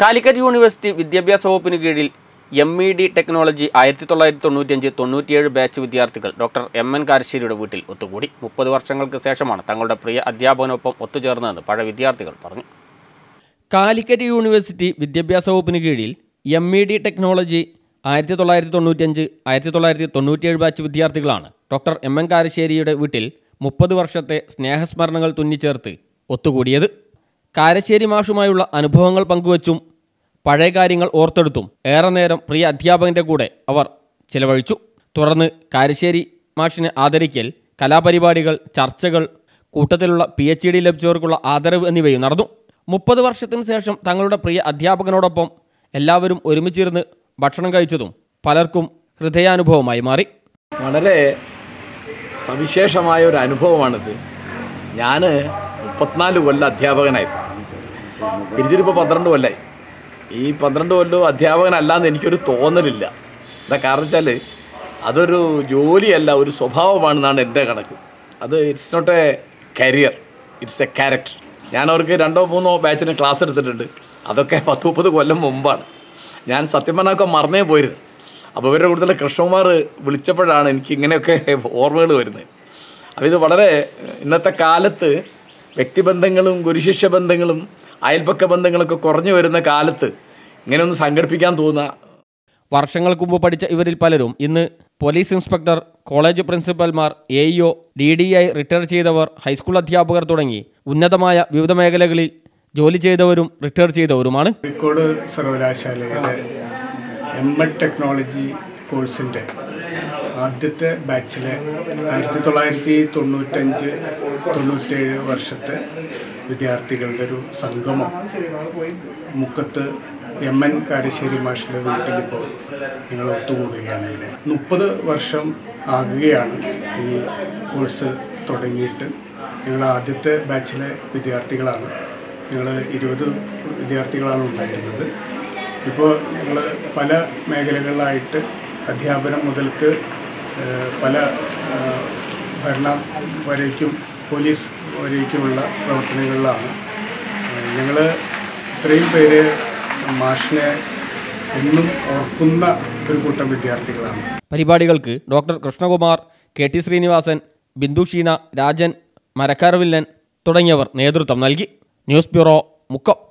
Calicut university വിദ്യാഭ്യാസ വകുപ്പിന് കീഴിൽ എം ഇ ഡി ടെക്നോളജി ആയിരത്തി തൊള്ളായിരത്തി തൊണ്ണൂറ്റിയഞ്ച് തൊണ്ണൂറ്റിയേഴ് ബാച്ച് വിദ്യാർത്ഥികൾ ഡോക്ടർ എം എൻ കാരശ്ശേരിയുടെ വീട്ടിൽ ഒത്തുകൂടി മുപ്പത് വർഷങ്ങൾക്ക് ശേഷമാണ് തങ്ങളുടെ പ്രിയ അധ്യാപകനൊപ്പം ഒത്തുചേർന്നതെന്ന് പഴയ വിദ്യാർത്ഥികൾ പറഞ്ഞു കാലിക്കറ്റ് യൂണിവേഴ്സിറ്റി വിദ്യാഭ്യാസ വകുപ്പിന് കീഴിൽ എം ഇ ഡി ടെക്നോളജി ആയിരത്തി തൊള്ളായിരത്തി തൊണ്ണൂറ്റിയഞ്ച് ആയിരത്തി തൊള്ളായിരത്തി തൊണ്ണൂറ്റിയേഴ് ബാച്ച് വിദ്യാർത്ഥികളാണ് ഡോക്ടർ എം എൻ കാരശ്ശേരിയുടെ വീട്ടിൽ മുപ്പത് വർഷത്തെ സ്നേഹസ്മരണകൾ തുന്നിച്ചേർത്ത് ഒത്തുകൂടിയത് കാരശ്ശേരി മാഷുമായുള്ള അനുഭവങ്ങൾ പങ്കുവച്ചും പഴയ കാര്യങ്ങൾ ഓർത്തെടുത്തും ഏറെ നേരം പ്രിയ അധ്യാപകന്റെ കൂടെ അവർ ചിലവഴിച്ചു തുടർന്ന് കാരശ്ശേരി മാഷിനെ ആദരിക്കൽ കലാപരിപാടികൾ ചർച്ചകൾ കൂട്ടത്തിലുള്ള പി എച്ച് ഡി ലഭിച്ചവർക്കുള്ള ആദരവ് എന്നിവയും നടന്നു മുപ്പത് വർഷത്തിന് ശേഷം തങ്ങളുടെ പ്രിയ അധ്യാപകനോടൊപ്പം എല്ലാവരും ഒരുമിച്ചിരുന്ന് ഭക്ഷണം കഴിച്ചതും പലർക്കും ഹൃദയാനുഭവമായി മാറി വളരെ സവിശേഷമായ ഒരു അനുഭവമാണിത് ഞാൻ മുപ്പത്തിനാല് കൊല്ലം അധ്യാപകനായിരുന്നു പിരിച്ചിരിപ്പോൾ പന്ത്രണ്ട് കൊല്ലമായി ഈ പന്ത്രണ്ട് കൊല്ലവും അധ്യാപകനല്ലാന്ന് എനിക്കൊരു തോന്നലില്ല എന്താ കാരണം വെച്ചാൽ അതൊരു ജോലിയല്ല ഒരു സ്വഭാവമാണെന്നാണ് എൻ്റെ കണക്ക് അത് it's not a career it's a character ഞാൻ അവർക്ക് രണ്ടോ മൂന്നോ ബാച്ചിന് ക്ലാസ് എടുത്തിട്ടുണ്ട് അതൊക്കെ പത്ത് മുപ്പത് കൊല്ലം മുമ്പാണ് ഞാൻ സത്യം പറഞ്ഞാൽ മറന്നേ പോയിരുന്നു അപ്പോൾ ഇവരുടെ കൂടുതൽ കൃഷ്ണകുമാർ വിളിച്ചപ്പോഴാണ് എനിക്ക് ഇങ്ങനെയൊക്കെ ഓർമ്മകൾ വരുന്നത് അപ്പോൾ ഇത് വളരെ ഇന്നത്തെ കാലത്ത് വ്യക്തിബന്ധങ്ങളും ഗുരുശിഷ്യ ബന്ധങ്ങളും അയൽപക്ക ബന്ധങ്ങളൊക്കെ കുറഞ്ഞു വരുന്ന കാലത്ത് ഇങ്ങനെയൊന്ന് സംഘടിപ്പിക്കാൻ തോന്നുക വർഷങ്ങൾക്ക് മുമ്പ് പഠിച്ച ഇവരിൽ പലരും ഇന്ന് പോലീസ് ഇൻസ്പെക്ടർ കോളേജ് പ്രിൻസിപ്പൽമാർ A EO D D I retire ചെയ്തവർ ഹൈസ്കൂൾ അധ്യാപകർ തുടങ്ങി ഉന്നതമായ വിവിധ മേഖലകളിൽ ജോലി ചെയ്തവരും റിട്ടയർ ചെയ്തവരുമാണ് കോഴിക്കോട് സർവകലാശാലയുടെ എം എഡ് ടെക്നോളജി കോഴ്സിൻ്റെ ആദ്യത്തെ ബാച്ചിലെ ആയിരത്തി തൊള്ളായിരത്തി തൊണ്ണൂറ്റഞ്ച് തൊണ്ണൂറ്റേഴ് വർഷത്തെ വിദ്യാർത്ഥികളുടെ ഒരു സംഗമം മുക്കത്ത് എം എൻ കാരശ്ശേരി മാഷിൻ്റെ വീട്ടിലിപ്പോൾ ഞങ്ങൾ ഒത്തുകൂടുകയാണ് ഇതിൽ മുപ്പത് വർഷം ആകുകയാണ് ഈ കോഴ്സ് തുടങ്ങിയിട്ട് ഞങ്ങൾ ആദ്യത്തെ ബാച്ചിലെ വിദ്യാർത്ഥികളാണ് ഞങ്ങൾ ഇരുപത് വിദ്യാർത്ഥികളാണ് ഉണ്ടായിരുന്നത് ഇപ്പോൾ ഞങ്ങൾ പല മേഖലകളിലായിട്ട് അധ്യാപനം മുതൽക്ക് ഏഹ്, പല ഏഹ്, ഭരണം വരേക്കും പോലീസ് വരേക്കുമുള്ള പ്രവർത്തനങ്ങളിലാണ് ഞങ്ങൾ ഇത്രയും പേര് മാഷിനെ എന്നും ഓർക്കുന്ന ഒരു കൂട്ടം വിദ്യാർത്ഥികളാണ് പരിപാടികൾക്ക് doctor Krishnakumar K T Srinivasan Bindu Sheena Rajan മരക്കാരവില്ലൻ തുടങ്ങിയവർ നേതൃത്വം നൽകി ന്യൂസ് ബ്യൂറോ മുക്കം